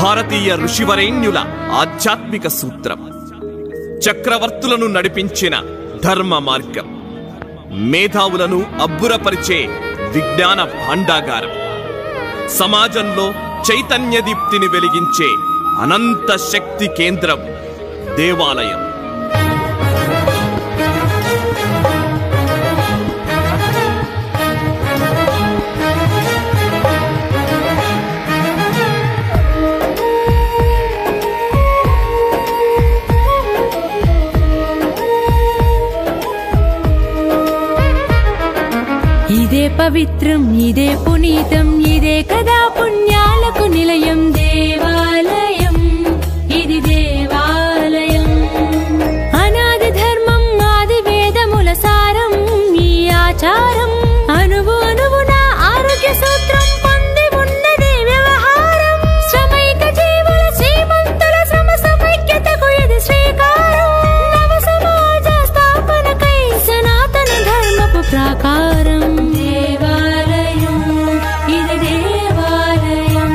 భారతీయ ఋషివరేణ్యుల ఆధ్యాత్మిక సూత్రం చక్రవర్తులను నడిపించిన ధర్మ మార్గం మేధావులను అబ్బురపరిచే విజ్ఞాన భాండాగారం సమాజంలో చైతన్య దీప్తిని వెలిగించే అనంత శక్తి కేంద్రం దేవాలయం ఇదే పవిత్రం ఇదే పునీతం ఇదే కదా పుణ్యాలకు నిలయం దేవాలయం ఇది దేవాలయం అనాది ధర్మం ఆది వేదముల సారం ఈ ఆచారం అనువు అనువున ఆరోగ్య సూత్రం పొంది ఉన్నది వ్యవహారం శ్రమైక జీవుల శ్రీమంతుల శ్రమ సమైక్యతకు ఇది శ్రీకారం నవ సమాజ స్థాపనకై సనాతన ధర్మపు ప్రాకారం దేవాలయం ఇది దేవాలయం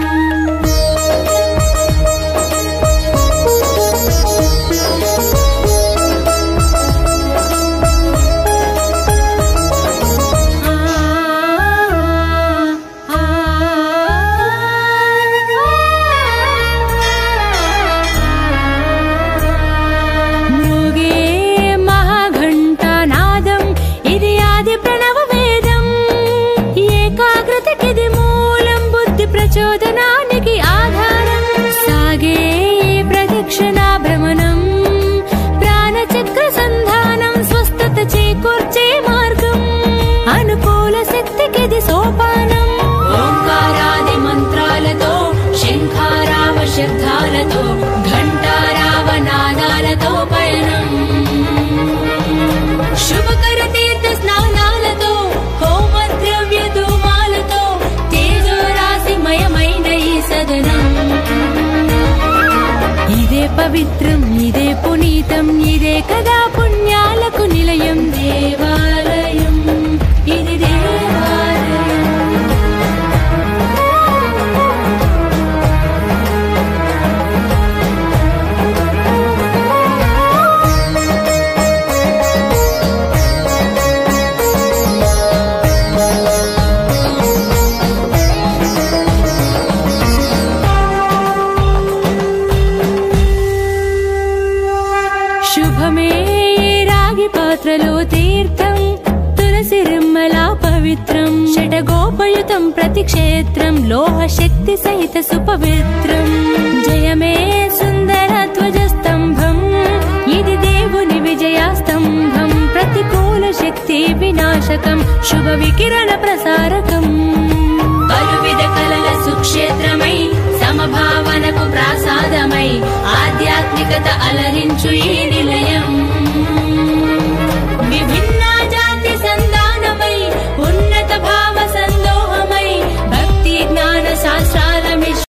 మృగే మహాఘంటానాదం ఇది ఆది ప్రణవ వేదం ఏకాగ్రతకిది మూలం బుద్ధి ప్రచోదనానికి ఆధారం సాగే ఈ ప్రదక్షిణా భ్రమణం ప్రాణచక్ర సంధానం స్వస్థత చేకూర్చే మార్గం అనుకూల శక్తికిది సోపానం ఓంకారాది మంత్రాలతో శంఖారావ శబ్దాలతో ఘంటారావ నాదాలతో పయనం శుభకర తీర్థ స్నానాలతో హోమ ద్రవ్య ధూమాలతో తేజోరాశిమయమైన ఈ సదనం ఇదే పవిత్రం ఇదే పునీతం ఇదే కదా పుణ్యాలకు నిలయం దేవాలయం ఇది దేవాలయం శుభమే రాగి పాత్రలో తీర్థం తులసి రిమ్మలా పవిత్రం షటగోపయుతం ప్రతి క్షేత్రం లోహ శక్తి సహిత సుపవిత్రం జయమే సుందర ధ్వజ స్తంభం ఇది దేవుని విజయ స్తంభం ప్రతికూల శక్తి వినాశకం శుభ వికిరణ ప్రసారకం